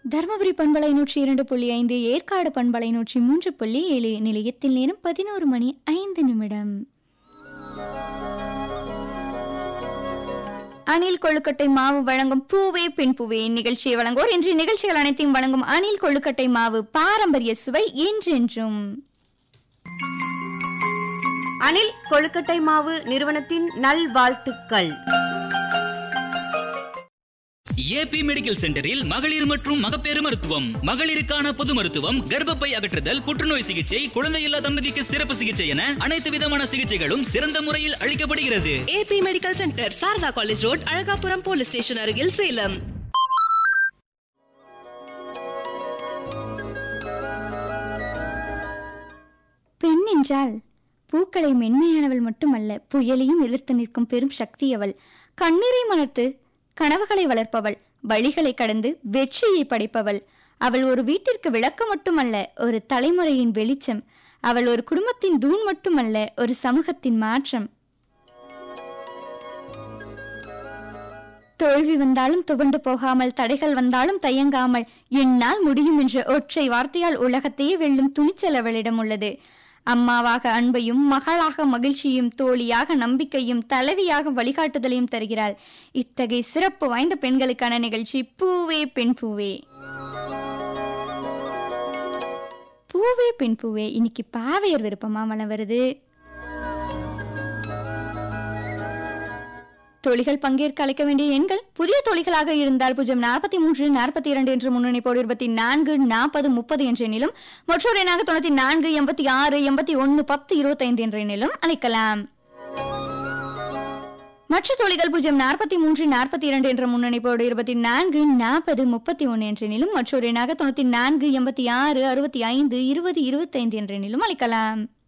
தருமபுரி பண்பலை நூற்றி இரண்டு புள்ளி ஐந்து ஏற்காடு பண்பலை நூற்றி மூன்று புள்ளி ஏழு நிலையத்தில் நேரம் பதினோரு மணி ஐந்து நிமிடம் அணில் கொழுக்கட்டை மாவு வழங்கும் பூவே பெண் பூவே நிகழ்ச்சியை வழங்குவோர் இன்றைய நிகழ்ச்சிகள் அனைத்தையும் வழங்கும் அணில் கொழுக்கட்டை மாவு பாரம்பரிய சுவை என்றென்றும் அணில் கொழுக்கட்டை மாவு நிறுவனத்தின் நல்வாழ்த்துக்கள் ஏபி மெடிக்கல் சென்டரில் மகளிர் மற்றும் மகப்பேறு மருத்துவம் மகளிருக்கான பொது மருத்துவம் கர்ப்பப்பை அகற்றுதல் புற்றுநோய் சிகிச்சை குழந்தையில்லா தம்பதிக்கு சிறப்பு சிகிச்சை என அனைத்து விதமான சிகிச்சைகளும் சிறந்த முறையில் அளிக்கப்படுகிறது AP medical centre Sarada college road Alagapuram police station அருகில் சேலம் பெண் என்றால் பூக்களை மென்மையானவள் மட்டுமல்ல புயலையும் எதிர்த்து நிற்கும் பெரும் சக்தி அவள் கண்ணீரை மலர்த்து கனவுகளை வளர்ப்பவள் வழிகளை கடந்து வெற்றியை படைப்பவள் அவள் ஒரு வீட்டிற்கு விளக்கு மட்டுமல்ல ஒரு தலைமுறையின் வெளிச்சம் அவள் ஒரு குடும்பத்தின் தூண் மட்டுமல்ல ஒரு சமூகத்தின் மாற்றம் தோல்வி வந்தாலும் துவண்டு போகாமல் தடைகள் வந்தாலும் தயங்காமல் என்னால் முடியும் என்ற ஒற்றை வார்த்தையால் உலகத்தையே வெல்லும் துணிச்சல் அவளிடம் உள்ளது அம்மாவாக அன்பையும் மகளாக மகிழ்ச்சியும் தோழியாக நம்பிக்கையும் தலைவியாக வழிகாட்டுதலையும் தருகிறாள் இத்தகைய சிறப்பு வாய்ந்த பெண்களுக்கான நிகழ்ச்சி பூவே பெண் பூவே பூவே பெண் பூவே இன்னைக்கு பாவையர் விருப்பமா மனம் வருது தொழிகள் பங்கேற்க அழைக்க வேண்டிய எண்கள் புதிய தொழில்களாக இருந்தால் பூஜ்ஜியம் நாற்பத்தி மூன்று நாற்பத்தி இரண்டு என்ற முன்னணிப்போடு இருபத்தி நான்கு நாற்பது முப்பது என்ற எண்ணிலும் மற்றொரு எண்ணாக தொண்ணூத்தி நான்கு எண்பத்தி ஆறு எண்பத்தி ஒன்று பத்து இருபத்தைந்து என்ற எண்ணிலும் அழைக்கலாம் மற்ற தொழில்கள் பூஜ்ஜியம் நாற்பத்தி மூன்று நாற்பத்தி இரண்டு என்ற முன்னணிப்போடு இருபத்தி நான்கு நாற்பது முப்பத்தி ஒன்று என்ற எண்ணிலும் மற்றொரு எண்ணாக தொண்ணூத்தி நான்கு எண்பத்தி ஆறு அறுபத்தி ஐந்து இருபது இருபத்தைந்து என்ற எண்ணிலும் அழைக்கலாம்